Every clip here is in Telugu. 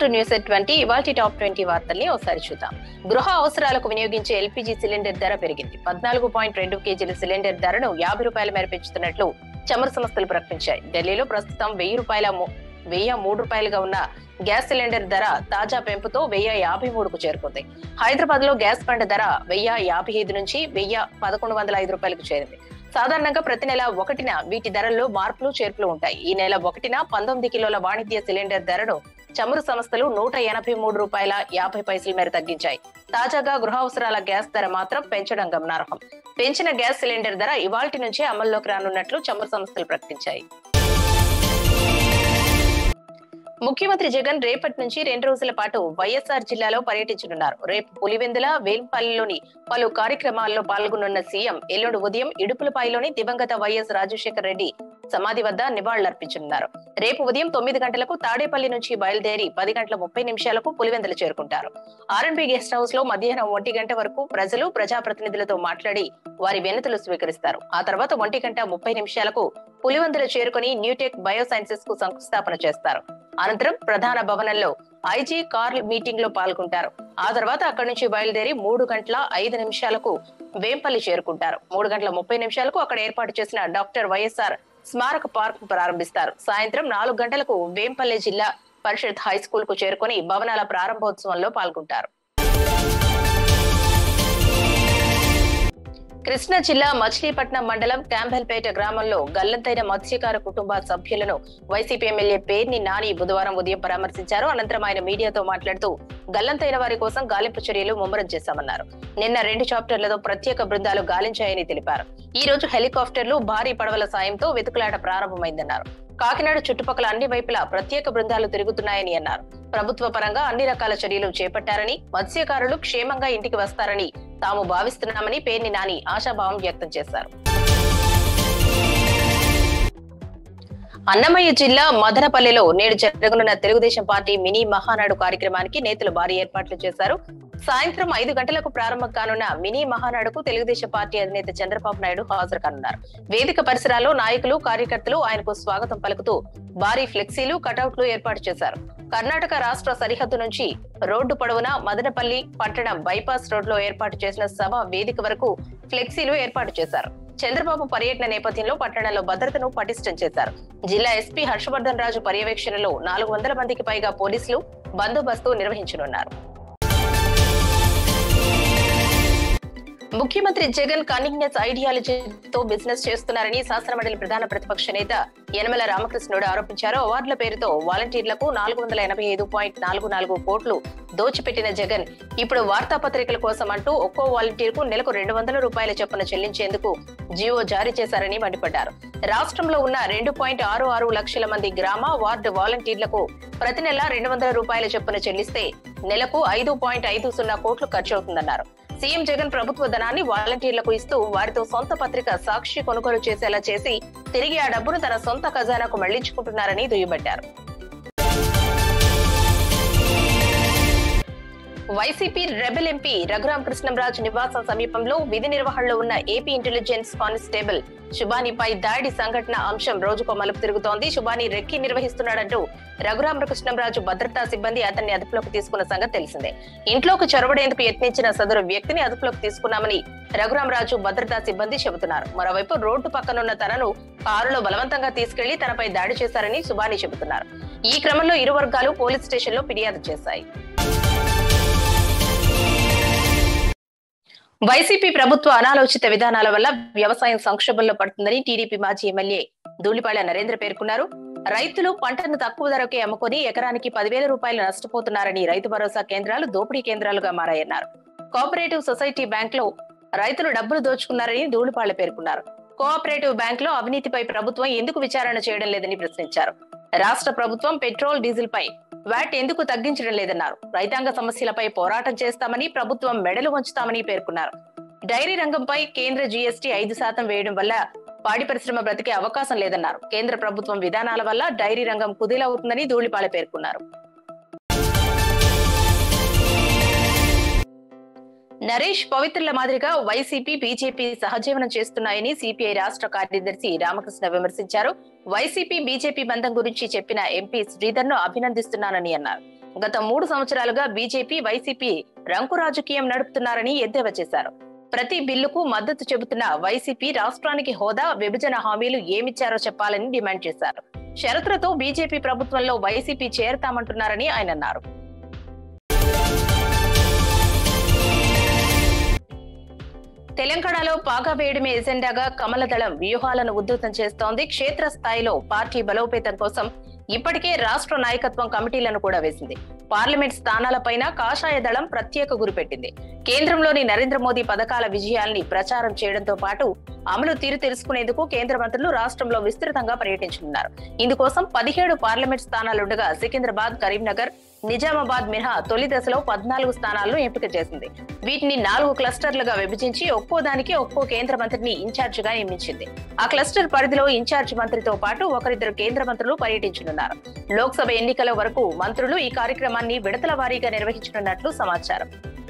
టు న్యూస్ ఎట్ ట్వంటీ ఇవాల్టి టాప్ ట్వంటీ వార్తల్ని ఒకసారి చూద్దాం గృహ అవసరాలకు వినియోగించే ఎల్పీజీ సిలిండర్ ధర పెరిగింది పద్నాలుగు పాయింట్ రెండు కేజీల సిలిండర్ ధరను యాభై రూపాయల మేర పెంచుతున్నట్లు చమురు సంస్థలు ప్రకటించాయి ఢిల్లీలో ప్రస్తుతం వెయ్యి రూపాయల ము- వెయ్యి మూడు రూపాయలుగా ఉన్న గ్యాస్ సిలిండర్ ధర తాజా పెంపుతో వెయ్యి యాభై మూడుకు చేరుకుంది హైదరాబాద్ లో గ్యాస్ బండ ధర వెయ్యి యాభై ఐదు నుంచి వెయ్యి పదకొండు వందల ఐదు రూపాయలకు చేరింది సాధారణంగా ప్రతి నెల ఒకటిన వీటి ధరల్లో మార్పులు చేర్పులు ఉంటాయి ఈ నెల ఒకటిన పంతొమ్మిది కిలోల వాణిజ్య సిలిండర్ ధరను చమురు సంస్థలు నూట ఎనభై మూడు రూపాయల యాభై పైసల మేర తగ్గించాయి తాజాగా గృహ అవసరాల గ్యాస్ ధర మాత్రం పెంచడం గమనార్హం పెంచిన గ్యాస్ సిలిండర్ ధర ఇవాల్టి నుంచి అమల్లోకి రానున్నట్లు చమురు సంస్థలు ప్రకటించాయి ముఖ్యమంత్రి జగన్ రేపటి నుంచి రెండు రోజుల పాటు వైఎస్ఆర్ జిల్లాలో పర్యటించనున్నారు రేపు పులివెందుల వేల్పల్లిలోని పలు కార్యక్రమాల్లో పాల్గొనున్న సీఎం ఎల్లుండి ఉదయం ఇడుపులపాయలోని దివంగత వైఎస్ రాజశేఖర రెడ్డి సమాధి వద్ద నివాళులర్పించనున్నారు రేపు ఉదయం తొమ్మిది గంటలకు తాడేపల్లి నుంచి బయలుదేరి పది గంటల ముప్పై నిమిషాలకు పులివెందులు చేరుకుంటారు ఆర్ఎన్బి గెస్ట్ హౌస్ లో మధ్యాహ్నం ఒంటి గంట వరకు ప్రజలు ప్రజాప్రతినిధులతో మాట్లాడి వారి వినతులు స్వీకరిస్తారు ఆ తర్వాత ఒంటి గంట ముప్పై నిమిషాలకు పులివెందులు చేరుకుని న్యూటెక్ బయోసైన్సెస్ కు శంకుస్థాపన చేస్తారు అనంతరం ప్రధాన భవనంలో ఐజీ కార్ల్ మీటింగ్ లో పాల్గొంటారు ఆ తర్వాత అక్కడి నుంచి బయలుదేరి మూడు గంటల ఐదు నిమిషాలకు వేంపల్లి చేరుకుంటారు మూడు గంటల ముప్పై నిమిషాలకు అక్కడ ఏర్పాటు చేసిన డాక్టర్ వైఎస్ఆర్ స్మారక పార్క్ ప్రారంభిస్తారు సాయంత్రం నాలుగు గంటలకు వేంపల్లి జిల్లా పరిషత్ హై స్కూల్ కు చేరుకుని భవనాల ప్రారంభోత్సవంలో పాల్గొంటారు కృష్ణా జిల్లా మచిలీపట్నం మండలం క్యాంబెల్పేట గ్రామంలో గల్లంతైన మత్స్యకార కుటుంబ సభ్యులను వైసీపీ ఎమ్మెల్యే పేర్ని నాని బుధవారం ఉదయం పరామర్శించారు అనంతరం ఆయన మీడియాతో మాట్లాడుతూ గల్లంతైన వారి కోసం గాలింపు చర్యలు ముమ్మరం చేశామన్నారు నిన్న రెండు చాప్టర్లతో ప్రత్యేక బృందాలు గాలించాయని తెలిపారు ఈ రోజు హెలికాప్టర్లు భారీ పడవల సాయంతో వెతుకులాట ప్రారంభమైందన్నారు కాకినాడ చుట్టుపక్కల అన్ని వైపులా ప్రత్యేక బృందాలు తిరుగుతున్నాయని అన్నారు ప్రభుత్వ పరంగా అన్ని రకాల చర్యలు చేపట్టారని మత్స్యకారులు క్షేమంగా ఇంటికి వస్తారని తాము భావిస్తున్నామని పేర్ని నాని ఆశాభావం వ్యక్తం చేశారు అన్నమయ్య జిల్లా మదనపల్లిలో నేడు జరగనున్న తెలుగుదేశం పార్టీ మినీ మహానాడు కార్యక్రమానికి నేతలు భారీ ఏర్పాట్లు చేశారు సాయంత్రం ఐదు గంటలకు ప్రారంభం కానున్న మినీ మహానాడుకు తెలుగుదేశం పార్టీ అధినేత చంద్రబాబు నాయుడు హాజరు కానున్నారు వేదిక పరిసరాల్లో నాయకులు కార్యకర్తలు ఆయనకు స్వాగతం పలుకుతూ భారీ ఫ్లెక్సీలు కటౌట్లు ఏర్పాటు చేశారు కర్ణాటక రాష్ట్ర సరిహద్దు నుంచి రోడ్డు పొడవునా మదనపల్లి పట్టణం బైపాస్ రోడ్లో ఏర్పాటు చేసిన సభ వేదిక వరకు ఫ్లెక్సీలు ఏర్పాటు చేశారు చంద్రబాబు పర్యటన నేపథ్యంలో పట్టణంలో భద్రతను పటిష్టం చేశారు జిల్లా ఎస్పీ హర్షవర్ధన్ రాజు పర్యవేక్షణలో నాలుగు వందల మందికి పైగా పోలీసులు బందోబస్తు నిర్వహించనున్నారు ముఖ్యమంత్రి జగన్ కన్నింగ్నెస్ ఐడియాలజీతో బిజినెస్ చేస్తున్నారని శాసనమండలి ప్రధాన ప్రతిపక్ష నేత యనమల రామకృష్ణుడు ఆరోపించారు అవార్డుల పేరుతో వాలంటీర్లకు నాలుగు వందల ఎనభై ఐదు పాయింట్ నాలుగు నాలుగు కోట్లు దోచిపెట్టిన జగన్ ఇప్పుడు వార్తాపత్రికల కోసం అంటూ ఒక్కో వాలంటీర్ కు నెలకు రెండు వందల రూపాయల చొప్పున చెల్లించేందుకు జీవో జారీ చేశారని మండిపడ్డారు రాష్ట్రంలో ఉన్న రెండు పాయింట్ ఆరు ఆరు లక్షల మంది గ్రామ వార్డు వాలంటీర్లకు ప్రతి నెల రెండు వందల రూపాయల చొప్పున చెల్లిస్తే నెలకు ఐదు పాయింట్ ఐదు సున్నా కోట్లు ఖర్చు అవుతుందన్నారు సీఎం జగన్ ప్రభుత్వ ధనాన్ని వాలంటీర్లకు ఇస్తూ వారితో సొంత పత్రిక సాక్షి కొనుగోలు చేసేలా చేసి తిరిగి ఆ డబ్బును తన సొంత ఖజానాకు మళ్లించుకుంటున్నారని దుయ్యబట్టారు వైసీపీ రెబెల్ ఎంపీ రఘురాం కృష్ణంరాజు నివాసం సమీపంలో విధి నిర్వహణలో ఉన్న ఏపీ ఇంటెలిజెన్స్ కానిస్టేబుల్ శుభానిపై దాడి సంఘటన అంశం రోజుకో మలుపు తిరుగుతోంది శుభాని రెక్కి నిర్వహిస్తున్నాడంటూ రఘురామ కృష్ణంరాజు భద్రతా సిబ్బంది అతన్ని అదుపులోకి తీసుకున్న సంగతి తెలిసిందే ఇంట్లోకి చొరబడేందుకు యత్నించిన సదరు వ్యక్తిని అదుపులోకి తీసుకున్నామని రఘురామరాజు భద్రతా సిబ్బంది చెబుతున్నారు మరోవైపు రోడ్డు పక్కనున్న తనను కారులో బలవంతంగా తీసుకెళ్లి తనపై దాడి చేశారని సుబాని చెబుతున్నారు ఈ క్రమంలో ఇరు వర్గాలు పోలీస్ స్టేషన్లో ఫిర్యాదు చేశాయి వైసీపీ ప్రభుత్వ అనాలోచిత విధానాల వల్ల వ్యవసాయం సంక్షోభంలో పడుతుందని టీడీపీ మాజీ ఎమ్మెల్యే ధూళిపాళ్ల నరేంద్ర పేర్కొన్నారు రైతులు పంటను తక్కువ ధరకే అమ్ముకొని ఎకరానికి పదివేల రూపాయలు నష్టపోతున్నారని రైతు భరోసా కేంద్రాలు దోపిడీ కేంద్రాలుగా మారాయన్నారు కోఆపరేటివ్ సొసైటీ బ్యాంక్ లో రైతులు డబ్బులు దోచుకున్నారని ధూళిపాళ్ల పేర్కొన్నారు కోఆపరేటివ్ బ్యాంక్ లో అవినీతిపై ప్రభుత్వం ఎందుకు విచారణ చేయడం లేదని ప్రశ్నించారు రాష్ట్ర ప్రభుత్వం పెట్రోల్ డీజిల్ పై వ్యాట్ ఎందుకు తగ్గించడం లేదన్నారు రైతాంగ సమస్యలపై పోరాటం చేస్తామని ప్రభుత్వం మెడలు వంచుతామని పేర్కొన్నారు డైరీ రంగంపై కేంద్ర జీఎస్టీ ఐదు శాతం వేయడం వల్ల పాడి పరిశ్రమ బ్రతికే అవకాశం లేదన్నారు కేంద్ర ప్రభుత్వం విధానాల వల్ల డైరీ రంగం కుదేలవుతుందని ధూళిపాల పేర్కొన్నారు నరేష్ పవిత్రుల మాదిరిగా వైసీపీ బీజేపీ సహజీవనం చేస్తున్నాయని సిపిఐ రాష్ట్ర కార్యదర్శి రామకృష్ణ విమర్శించారు వైసీపీ బీజేపీ బంధం గురించి చెప్పిన ఎంపీ శ్రీధర్ ను అభినందిస్తున్నానని అన్నారు గత మూడు సంవత్సరాలుగా బీజేపీ వైసీపీ రంకు రాజకీయం నడుపుతున్నారని ఎద్దేవా చేశారు ప్రతి బిల్లుకు మద్దతు చెబుతున్న వైసీపీ రాష్ట్రానికి హోదా విభజన హామీలు ఏమిచ్చారో చెప్పాలని డిమాండ్ చేశారు షరతులతో బీజేపీ ప్రభుత్వంలో వైసీపీ చేరతామంటున్నారని ఆయన అన్నారు తెలంగాణలో పాగా వేయడమే ఎజెండాగా కమలదళం వ్యూహాలను ఉధృతం చేస్తోంది క్షేత్రస్థాయిలో పార్టీ బలోపేతం కోసం ఇప్పటికే రాష్ట్ర నాయకత్వం కమిటీలను కూడా వేసింది పార్లమెంట్ స్థానాలపైన కాషాయ దళం ప్రత్యేక గురిపెట్టింది కేంద్రంలోని నరేంద్ర మోదీ పథకాల విజయాల్ని ప్రచారం చేయడంతో పాటు అమలు తీరు తెలుసుకునేందుకు కేంద్ర మంత్రులు రాష్ట్రంలో విస్తృతంగా పర్యటించనున్నారు ఇందుకోసం పదిహేడు పార్లమెంట్ స్థానాలుండగా సికింద్రాబాద్ కరీంనగర్ నిజామాబాద్ మినహా తొలి దశలో పద్నాలుగు స్థానాలను ఎంపిక చేసింది వీటిని నాలుగు క్లస్టర్లుగా విభజించి ఒక్కో దానికి ఒక్కో కేంద్ర మంత్రిని ఇన్ఛార్జ్ గా నియమించింది ఆ క్లస్టర్ పరిధిలో ఇన్ఛార్జ్ మంత్రితో పాటు ఒకరిద్దరు కేంద్ర మంత్రులు పర్యటించనున్నారు లోక్సభ ఎన్నికల వరకు మంత్రులు ఈ కార్యక్రమాన్ని విడతల వారీగా నిర్వహించనున్నట్లు సమాచారం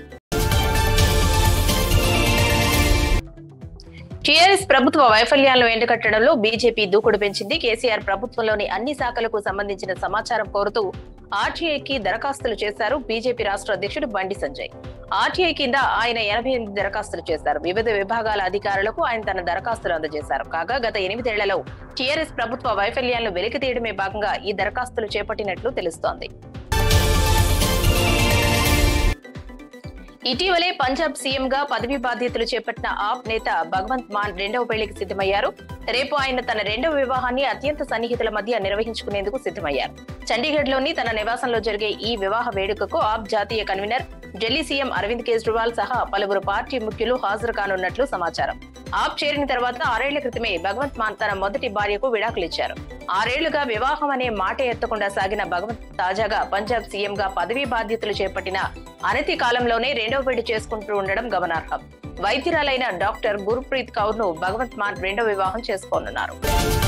టీఆర్ఎస్ ప్రభుత్వ వైఫల్యాలను ఎండగట్టడంలో బీజేపీ దూకుడు పెంచింది కేసీఆర్ ప్రభుత్వంలోని అన్ని శాఖలకు సంబంధించిన సమాచారం కోరుతూ ఆర్టీఐకి దరఖాస్తులు చేశారు బీజేపీ రాష్ట్ర అధ్యక్షుడు బండి సంజయ్ ఆర్టీఐ కింద ఆయన ఎనభై ఎనిమిది దరఖాస్తులు చేశారు వివిధ విభాగాల అధికారులకు ఆయన తన దరఖాస్తులు అందజేశారు కాగా గత ఎనిమిదేళ్లలో టీఆర్ఎస్ ప్రభుత్వ వైఫల్యాలను వెలికి తీయడమే భాగంగా ఈ దరఖాస్తులు చేపట్టినట్లు తెలుస్తోంది ఇటీవలే పంజాబ్ సీఎం గా పదవి బాధ్యతలు చేపట్టిన ఆప్ నేత భగవంత్ మాన్ రెండవ పెళ్లికి సిద్ధమయ్యారు రేపు ఆయన తన రెండవ వివాహాన్ని అత్యంత సన్నిహితుల మధ్య నిర్వహించుకునేందుకు సిద్ధమయ్యారు చండీగఢ్ లోని తన నివాసంలో జరిగే ఈ వివాహ వేడుకకు ఆప్ జాతీయ కన్వీనర్ ఢిల్లీ సీఎం అరవింద్ కేజ్రీవాల్ సహా పలువురు పార్టీ ముఖ్యులు హాజరు కానున్నట్లు సమాచారం ఆప్ చేరిన తర్వాత ఆరేళ్ల క్రితమే భగవంత్ మాన్ తన మొదటి భార్యకు విడాకులిచ్చారు ఆరేళ్లుగా వివాహం అనే మాట ఎత్తకుండా సాగిన భగవంత్ తాజాగా పంజాబ్ సీఎం గా పదవీ బాధ్యతలు చేపట్టిన అనతి కాలంలోనే రెండవ పెళ్లి చేసుకుంటూ ఉండడం గమనార్హం వైద్యురాలైన డాక్టర్ గురుప్రీత్ కౌర్ ను భగవంత్ మాన్ రెండో వివాహం చేసుకోనున్నారు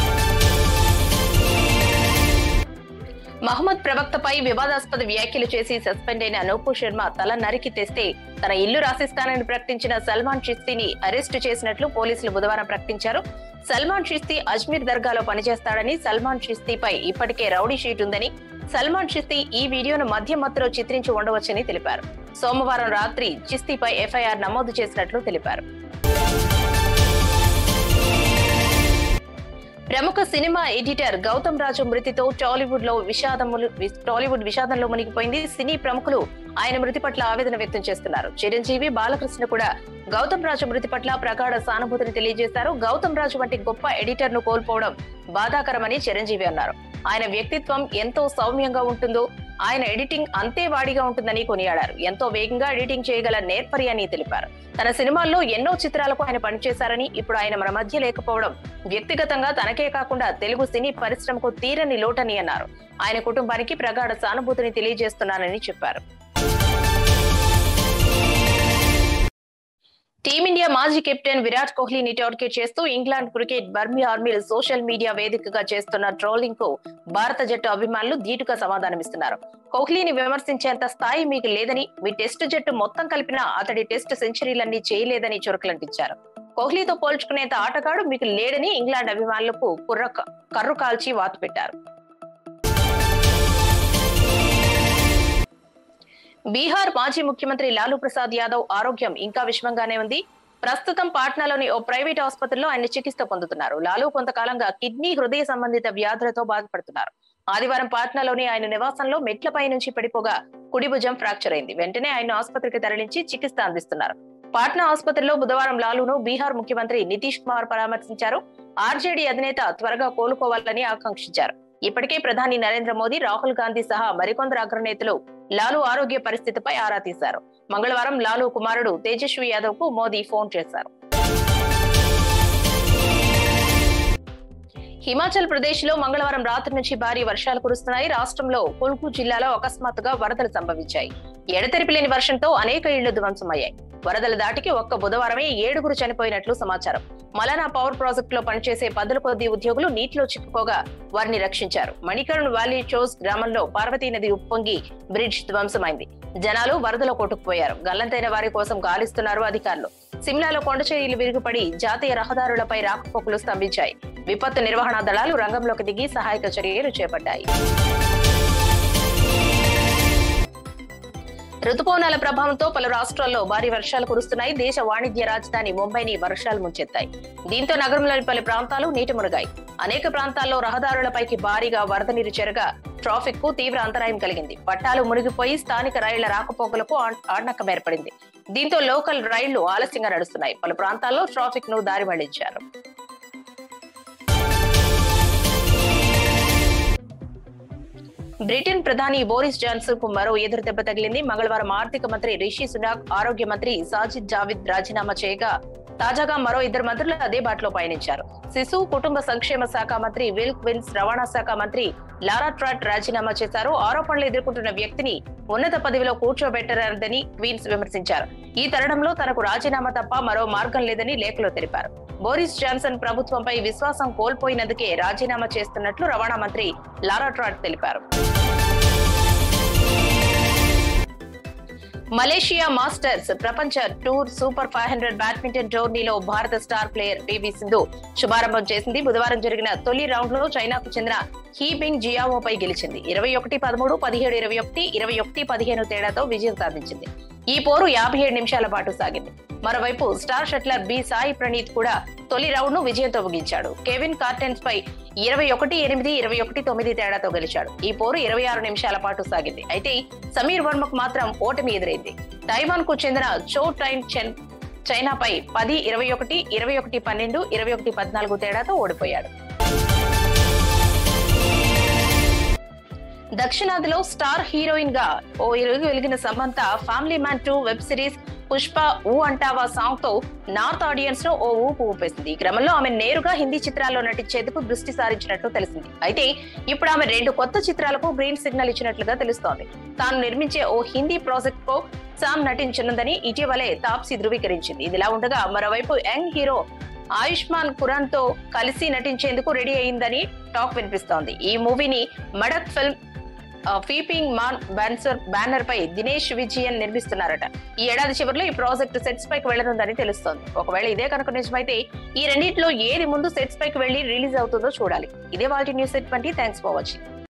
మహమ్మద్ ప్రవక్తపై వివాదాస్పద వ్యాఖ్యలు చేసి సస్పెండ్ అయిన అనూపు శర్మ తల నరికి తెస్తే తన ఇల్లు రాసిస్తానని ప్రకటించిన సల్మాన్ చిస్తీని అరెస్టు చేసినట్లు పోలీసులు బుధవారం ప్రకటించారు సల్మాన్ చిస్తీ అజ్మీర్ దర్గాలో పనిచేస్తాడని సల్మాన్ చిస్తీపై ఇప్పటికే రౌడీ షీట్ ఉందని సల్మాన్ చిస్తీ ఈ వీడియోను మధ్య మత్తులో చిత్రించి ఉండవచ్చని తెలిపారు సోమవారం రాత్రి చిస్తీపై ఎఫ్ఐఆర్ నమోదు చేసినట్లు తెలిపారు ప్రముఖ సినిమా ఎడిటర్ గౌతమ్ రాజు మృతితో టాలీవుడ్ లో విషాదములు టాలీవుడ్ విషాదంలో మునిగిపోయింది సినీ ప్రముఖులు ఆయన మృతి పట్ల ఆవేదన వ్యక్తం చేస్తున్నారు చిరంజీవి బాలకృష్ణ కూడా గౌతమ్ రాజు మృతి పట్ల ప్రగాఢ సానుభూతిని తెలియజేశారు గౌతమ్ రాజు వంటి గొప్ప ఎడిటర్ ను కోల్పోవడం బాధాకరమని చిరంజీవి అన్నారు ఆయన వ్యక్తిత్వం ఎంతో సౌమ్యంగా ఉంటుందో ఆయన ఎడిటింగ్ అంతే వాడిగా ఉంటుందని కొనియాడారు ఎంతో వేగంగా ఎడిటింగ్ చేయగల నేర్పరి అని తెలిపారు తన సినిమాల్లో ఎన్నో చిత్రాలకు ఆయన పనిచేశారని ఇప్పుడు ఆయన మన మధ్య లేకపోవడం వ్యక్తిగతంగా తనకే కాకుండా తెలుగు సినీ పరిశ్రమకు తీరని లోటని అన్నారు ఆయన కుటుంబానికి ప్రగాఢ సానుభూతిని తెలియజేస్తున్నానని చెప్పారు టీమిండియా మాజీ కెప్టెన్ విరాట్ కోహ్లీని టార్గెట్ చేస్తూ ఇంగ్లాండ్ క్రికెట్ బర్మీ ఆర్మీలు సోషల్ మీడియా వేదికగా చేస్తున్న ట్రోలింగ్ కు భారత జట్టు అభిమానులు ధీటుగా సమాధానమిస్తున్నారు కోహ్లీని విమర్శించేంత స్థాయి మీకు లేదని మీ టెస్టు జట్టు మొత్తం కలిపినా అతడి టెస్టు సెంచరీలన్నీ చేయలేదని చురకలంటించారు కోహ్లీతో పోల్చుకునేంత ఆటగాడు మీకు లేడని ఇంగ్లాండ్ అభిమానులకు కుర్ర కర్రు కాల్చి వాతు పెట్టారు బీహార్ మాజీ ముఖ్యమంత్రి లాలూ ప్రసాద్ యాదవ్ ఆరోగ్యం ఇంకా విషమంగానే ఉంది ప్రస్తుతం పాట్నాలోని ఓ ప్రైవేట్ ఆసుపత్రిలో ఆయన చికిత్స పొందుతున్నారు లాలూ కొంతకాలంగా కిడ్నీ హృదయ సంబంధిత వ్యాధులతో బాధపడుతున్నారు ఆదివారం పాట్నాలోని ఆయన నివాసంలో మెట్లపై నుంచి పడిపోగా కుడి భుజం ఫ్రాక్చర్ అయింది వెంటనే ఆయన ఆసుపత్రికి తరలించి చికిత్స అందిస్తున్నారు పాట్నా ఆసుపత్రిలో బుధవారం లాలూను బీహార్ ముఖ్యమంత్రి నితీష్ కుమార్ పరామర్శించారు ఆర్జేడీ అధినేత త్వరగా కోలుకోవాలని ఆకాంక్షించారు ఇప్పటికే ప్రధాని నరేంద్ర మోదీ రాహుల్ గాంధీ సహా మరికొందరు అగ్రనేతలు లాలూ ఆరోగ్య పరిస్థితిపై ఆరా తీశారు మంగళవారం లాలూ కుమారుడు తేజస్వి యాదవ్ కు మోదీ ఫోన్ చేశారు హిమాచల్ ప్రదేశ్ లో మంగళవారం రాత్రి నుంచి భారీ వర్షాలు కురుస్తున్నాయి రాష్ట్రంలో కుల్కు జిల్లాలో అకస్మాత్తుగా వరదలు సంభవించాయి ఎడతెరిపి లేని వర్షంతో అనేక ఇళ్లు ధ్వంసమయ్యాయి వరదల దాటికి ఒక్క బుధవారమే ఏడుగురు చనిపోయినట్లు సమాచారం మలనా పవర్ ప్రాజెక్ట్ లో పనిచేసే పదుల కొద్ది ఉద్యోగులు నీటిలో చిక్కుకోగా వారిని రక్షించారు మణికరణ్ వ్యాలీ చోస్ గ్రామంలో పార్వతీ నది ఉప్పొంగి బ్రిడ్జ్ ధ్వంసమైంది జనాలు వరదలో కొట్టుకుపోయారు గల్లంతైన వారి కోసం గాలిస్తున్నారు అధికారులు సిమ్లాలో కొండచేయిలు విరుగుపడి జాతీయ రహదారులపై రాకపోకలు స్తంభించాయి విపత్తు నిర్వహణ దళాలు రంగంలోకి దిగి సహాయక చర్యలు చేపట్టాయి రుతుపవనాల ప్రభావంతో పలు రాష్ట్రాల్లో భారీ వర్షాలు కురుస్తున్నాయి దేశ వాణిజ్య రాజధాని ముంబైని వర్షాలు ముంచెత్తాయి దీంతో నగరంలోని పలు ప్రాంతాలు నీటి మునిగాయి అనేక ప్రాంతాల్లో రహదారులపైకి భారీగా వరద నీరు చేరగా ట్రాఫిక్ కు తీవ్ర అంతరాయం కలిగింది పట్టాలు మునిగిపోయి స్థానిక రైళ్ల రాకపోకలకు ఆన్- ఆటంకం ఏర్పడింది దీంతో లోకల్ రైళ్లు ఆలస్యంగా నడుస్తున్నాయి పలు ప్రాంతాల్లో ట్రాఫిక్ ను దారి మళ్లించారు బ్రిటన్ ప్రధాని బోరిస్ జాన్సన్ కు మరో ఎదురు దెబ్బ తగిలింది మంగళవారం ఆర్థిక మంత్రి రిషి సునాక్ ఆరోగ్య మంత్రి సాజిద్ జావిద్ రాజీనామా చేయగా తాజాగా మరో ఇద్దరు మంత్రులు అదే బాటలో పయనించారు శిశు కుటుంబ సంక్షేమ శాఖ మంత్రి విల్ క్విన్స్ రవాణా శాఖ మంత్రి లారా ట్రాట్ రాజీనామా చేశారు ఆరోపణలు ఎదుర్కొంటున్న వ్యక్తిని ఉన్నత పదవిలో కూర్చోబెట్టరాదని క్వీన్స్ విమర్శించారు ఈ తరుణంలో తనకు రాజీనామా తప్ప మరో మార్గం లేదని లేఖలో తెలిపారు బోరిస్ జాన్సన్ ప్రభుత్వంపై విశ్వాసం కోల్పోయినందుకే రాజీనామా చేస్తున్నట్లు రవాణా మంత్రి లారా ట్రాట్ తెలిపారు మలేషియా మాస్టర్స్ ప్రపంచ tour super five hundred badminton టోర్నీలో భారత స్టార్ ప్లేయర్ పివి సింధు శుభారంభం చేసింది బుధవారం జరిగిన తొలి రౌండ్ లో చైనాకు చెందిన హీబింగ్ జియావోపై గెలిచింది ఇరవై ఒకటి పదమూడు పదిహేడు ఇరవై ఒకటి ఇరవై ఒకటి పదిహేను తేడాతో విజయం సాధించింది ఈ పోరు యాభై ఏడు నిమిషాల పాటు సాగింది మరోవైపు స్టార్ షట్లర్ బి సాయి ప్రణీత్ కూడా తొలి రౌండ్ ను విజయంతో ముగించాడు కెవిన్ కార్టెన్స్ పై ఇరవై ఒకటి ఎనిమిది ఇరవై ఒకటి తొమ్మిది తేడాతో గెలిచాడు ఈ పోరు ఇరవై ఆరు నిమిషాల పాటు సాగింది అయితే సమీర్ వర్మకు మాత్రం ఓటమి ఎదురైంది తైవాన్ కు చెందిన చో టైన్ చెన్ చైనాపై పది ఇరవై ఒకటి ఇరవై ఒకటి పన్నెండు ఇరవై ఒకటి పద్నాలుగు తేడాతో ఓడిపోయాడు దక్షిణాదిలో స్టార్ హీరోయిన్ గా ఓ ఇరుగు వెలిగిన Samantha family man two web series Pushpa ఊ అంటావా సాంగ్ తో నార్త్ ఆడియన్స్ ను ఓ ఊపు ఊపేసింది ఈ క్రమంలో ఆమె నేరుగా హిందీ చిత్రాల్లో నటించేందుకు దృష్టి సారించినట్లు తెలిసింది అయితే ఇప్పుడు ఆమె రెండు కొత్త చిత్రాలకు గ్రీన్ సిగ్నల్ ఇచ్చినట్లుగా తెలుస్తోంది తాను నిర్మించే ఓ హిందీ ప్రాజెక్ట్ కు సామ్ నటించనుందని ఇటీవలే తాప్సీ ధృవీకరించింది ఇదిలా ఉండగా మరోవైపు యంగ్ హీరో ఆయుష్మాన్ ఖురాన్ తో కలిసి నటించేందుకు రెడీ అయిందని టాక్ వినిపిస్తోంది ఈ మూవీని మడక్ ఫిల్మ్ ఆ, ఫీపింగ్ మాన్ బ్యాన్సర్ బ్యానర్ పై దినేష్ విజయన్ నిర్మిస్తున్నారట ఈ ఏడాది చివరిలో ఈ ప్రాజెక్టు సెట్స్ పైకి వెళ్లనుందని తెలుస్తోంది ఒకవేళ ఇదే కనుక నిజమైతే ఈ రెండింటిలో ఏది ముందు సెట్స్ పైకి వెళ్లి రిలీజ్ అవుతుందో చూడాలి ఇదే వాళ్ళ news at twenty thanks for watching